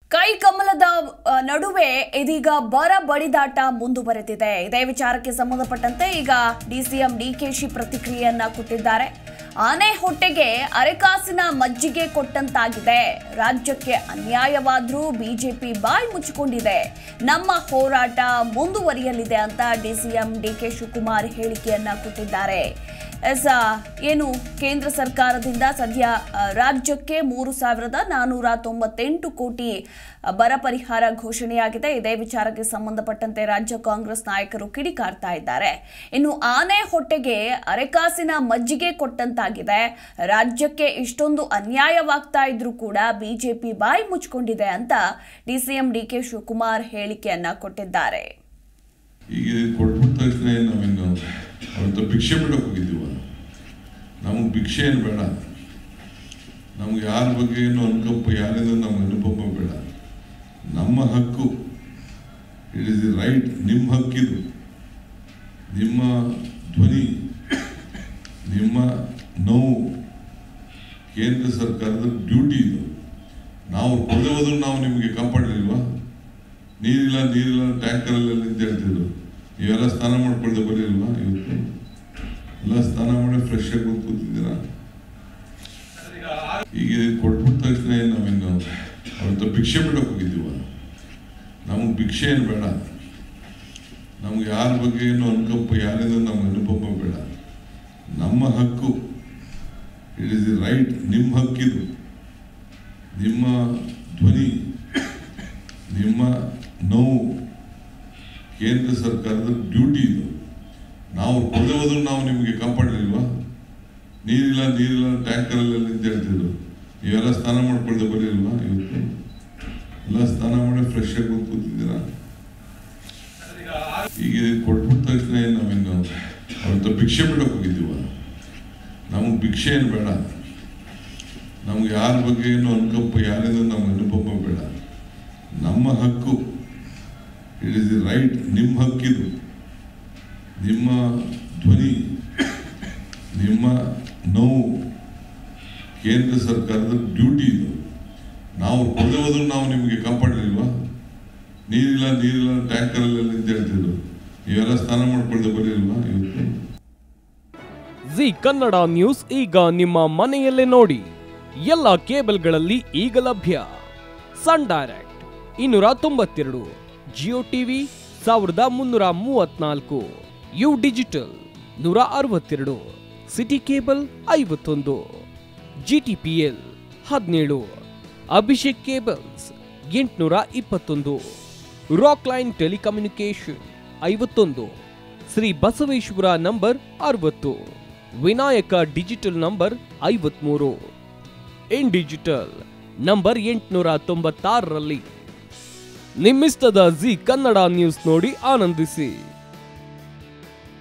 ಕೈ ಕಮಲದ ಆ, ನಡುವೆ ಇದೀಗ ಬರ ಬಡಿದಾಟ ಮುಂದುವರೆದಿದೆ ಇದೇ ವಿಚಾರಕ್ಕೆ ಸಂಬಂಧಪಟ್ಟಂತೆ ಈಗ ಡಿಸಿಎಂ ಡಿಕೆಶಿ ಪ್ರತಿಕ್ರಿಯೆಯನ್ನ ಕೊಟ್ಟಿದ್ದಾರೆ ಆನೆ ಹೊಟ್ಟೆಗೆ ಅರೆಕಾಸಿನ ಮಜ್ಜಿಗೆ ಕೊಟ್ಟಂತಾಗಿದೆ ರಾಜ್ಯಕ್ಕೆ ಅನ್ಯಾಯವಾದ್ರೂ ಬಿಜೆಪಿ ಬಾಯಿ ಮುಚ್ಚಿಕೊಂಡಿದೆ ನಮ್ಮ ಹೋರಾಟ ಮುಂದುವರಿಯಲಿದೆ ಅಂತ ಡಿಸಿಎಂ ಡಿಕೆ ಶಿವಕುಮಾರ್ ಹೇಳಿಕೆಯನ್ನ ಕೊಟ್ಟಿದ್ದಾರೆ ಎಸ್ ಆ, ಏನು ಕೇಂದ್ರ ಸರ್ಕಾರದಿಂದ ಸದ್ಯ ಆ, ರಾಜ್ಯಕ್ಕೆ ಮೂರು ಸಾವಿರದ ನಾನೂರ ತೊಂಬತ್ತೆಂಟು ಕೋಟಿ ಆ, ಬರ ಪರಿಹಾರ ಘೋಷಣೆಯಾಗಿದೆ ಇದೇ ವಿಚಾರಕ್ಕೆ ಸಂಬಂಧಪಟ್ಟಂತೆ ರಾಜ್ಯ ಕಾಂಗ್ರೆಸ್ ನಾಯಕರು ಕಿಡಿಕಾರ್ತಾ ಇದ್ದಾರೆ ಇನ್ನು ಆನೆ ಹೊಟ್ಟೆಗೆ ಅರೆಕಾಸಿನ ಮಜ್ಜಿಗೆ ಕೊಟ್ಟಂತಾಗಿದೆ ರಾಜ್ಯಕ್ಕೆ ಇಷ್ಟೊಂದು ಅನ್ಯಾಯವಾಗ್ತಾ ಇದ್ರೂ ಕೂಡ ಬಿಜೆಪಿ ಬಾಯಿ ಮುಚ್ಕೊಂಡಿದೆ ಅಂತ ಡಿಸಿಎಂ ಡಿಕೆ ಶಿವಕುಮಾರ್ ಹೇಳಿಕೆಯನ್ನ ಕೊಟ್ಟಿದ್ದಾರೆ ಈಗ ಇದು ಕೊಟ್ಬಿಟ್ಟ ತಕ್ಷಣ ಏನು ನಾವೇನು ಅವತ್ತು ಭಿಕ್ಷೆ ಬಿಡೋಕೆ ಹೋಗಿದ್ದೀವ ನಮಗೆ ಭಿಕ್ಷೆ ಏನು ಬೇಡ ನಮ್ಗೆ ಯಾರ ಬಗ್ಗೆ ಏನು ಅನುಕಂಪ ಯಾರಿಂದ ನಮ್ಗೆ ಅನುಕಂಪ ಬೇಡ ನಮ್ಮ ಹಕ್ಕು ಇಟ್ ಇಸ್ ದಿ ರೈಟ್ ನಿಮ್ಮ ಹಕ್ಕಿದು ನಿಮ್ಮ ಧ್ವನಿ ನಿಮ್ಮ ನೋವು ಕೇಂದ್ರ ಸರ್ಕಾರದ ಡ್ಯೂಟಿ ಇದು ನಾವು ಕೊಡದೆ ಹೋದ್ರು ನಾವು ನಿಮಗೆ ಕಾಪಾಡಲಿಲ್ವಾ ನೀರಿಲ್ಲ ನೀರಿಲ್ಲ ಟ್ಯಾಂಕರಲ್ಲಿ ಅಂತ ಹೇಳ್ತಿದ್ರು ನೀವೆಲ್ಲ ಸ್ನಾನ ಮಾಡ್ಕೊಳ್ದೆ ಬರಲಿಲ್ವಾ ಇವತ್ತು ಎಲ್ಲ ಸ್ನಾನ ಮಾಡಿ ಫ್ರೆಶ್ ಆಗಿ ಬಂದು ಕೂತಿದ್ದೀರಾ ಈಗ ಇದು ಕೊಟ್ಬಿಟ್ಟ ತಕ್ಷಣ ಏನು ನಾವೇನು ಅವತ್ತು ಭಿಕ್ಷೆ ಬಿಡೋಕೆ ಹೋಗಿದ್ದೀವ ನಮಗೆ ಭಿಕ್ಷೆ ಏನು ಬೇಡ ನಮ್ಗೆ ಯಾರ ಬಗ್ಗೆ ಏನು ಅನುಕಂಪ ಯಾರಿಂದ ನಮ್ಗೆ ಅನುಕಂಪ ಬೇಡ ನಮ್ಮ ಹಕ್ಕು ಇಟ್ ಇಸ್ ದಿ ರೈಟ್ ನಿಮ್ಮ ಹಕ್ಕಿದು ನಿಮ್ಮ ಧ್ವನಿ ನಿಮ್ಮ ನೋವು ಕೇಂದ್ರ ಸರ್ಕಾರದ ಡ್ಯೂಟಿ ಇದು ನಾವು ಕೊಡದೆ ಹೋದ್ರು ನಾವು ನಿಮಗೆ ಕಾಪಾಡಲಿಲ್ವಾ ನೀರಿಲ್ಲ ನೀರಿಲ್ಲ ಟ್ಯಾಂಕರಲ್ಲಿ ಅಂತ ಹೇಳ್ತಿದ್ರು ನೀವೆಲ್ಲ ಸ್ನಾನ ಮಾಡ್ಕೊಳ್ದೆ ಬರಲಿಲ್ವಾ ಇವತ್ತು ಎಲ್ಲ ಸ್ನಾನ ಮಾಡಿ ಫ್ರೆಶ್ ಆಗಿ ಬಂದು ಕೂತಿದ್ದೀರಾ ಈಗ ಇದು ಕೊಟ್ಬಿಟ್ಟ ತಕ್ಷಣ ಏನು ನಾವೇನು ಅವತ್ತು ಭಿಕ್ಷೆ ಬಿಡೋಕೆ ಹೋಗಿದ್ದೀವ ನಮಗೆ ಭಿಕ್ಷೆ ಏನು ಬೇಡ ನಮ್ಗೆ ಯಾರ ಬಗ್ಗೆ ಏನು ಅನುಕಂಪ ಯಾರಿಂದ ನಮ್ಗೆ ಅನುಕಂಪ ಬೇಡ ನಮ್ಮ ಹಕ್ಕು ಇಟ್ ಇಸ್ ದಿ ರೈಟ್ ನಿಮ್ಮ ಹಕ್ಕಿದು ನಿಮ್ಮ ಧ್ವನಿ ನಿಮ್ಮ ನೋವು ಕೇಂದ್ರ ಸರ್ಕಾರದ ಡ್ಯೂಟಿ ಇದು ನಾವು ಕೊಡದೆ ಹೋದ್ರು ನಾವು ನಿಮಗೆ ಕಾಪಾಡಲಿಲ್ವಾ ನೀರಿಲ್ಲ ನೀರಿಲ್ಲ ಟ್ಯಾಂಕರಲ್ಲಿ ಅಂತ ಹೇಳ್ತಿದ್ರು ನೀವೆಲ್ಲ ಸ್ನಾನ ಮಾಡ್ಕೊಳ್ದೆ ಬರಲಿಲ್ವಾ ಇವತ್ತು ಜಿ ಕನ್ನಡ ನ್ಯೂಸ್ ಈಗ ನಿಮ್ಮ ಮನೆಯಲ್ಲೇ ನೋಡಿ ಎಲ್ಲ ಕೇಬಲ್ಗಳಲ್ಲಿ ಈಗ ಲಭ್ಯ ಸನ್ ಡೈರೆಕ್ಟ್ ಇನ್ನೂರ ತೊಂಬತ್ತೆರಡು ಜಿಯೋ ಟಿವಿ ಸಾವಿರದ ಮುನ್ನೂರ ಮೂವತ್ನಾಲ್ಕು ಯು ಡಿಜಿಟಲ್ ನೂರ ಅರವತ್ತೆರಡು ಸಿಟಿ ಕೇಬಲ್ ಐವತ್ತೊಂದು ಜಿಟಿಪಿಎಲ್ ಹದಿನೇಳು ಅಭಿಷೇಕ್ ಕೇಬಲ್ಸ್ ಎಂಟುನೂರ ಇಪ್ಪತ್ತೊಂದು ರಾಕ್ ಲೈನ್ ಟೆಲಿಕಮ್ಯುನಿಕೇಶನ್ ಐವತ್ತೊಂದು ಶ್ರೀ ಬಸವೇಶ್ವರ ನಂಬರ್ ಅರವತ್ತು ವಿನಾಯಕ ಡಿಜಿಟಲ್ ನಂಬರ್ ಐವತ್ಮೂರು ಇನ್ ಡಿಜಿಟಲ್ ನಂಬರ್ ಎಂಟುನೂರ ತೊಂಬತ್ತಾರರಲ್ಲಿ ನಿಮ್ಮಿಸ್ತದ ಜಿ ಕನ್ನಡ ನ್ಯೂಸ್ ನೋಡಿ ಆನಂದಿಸಿ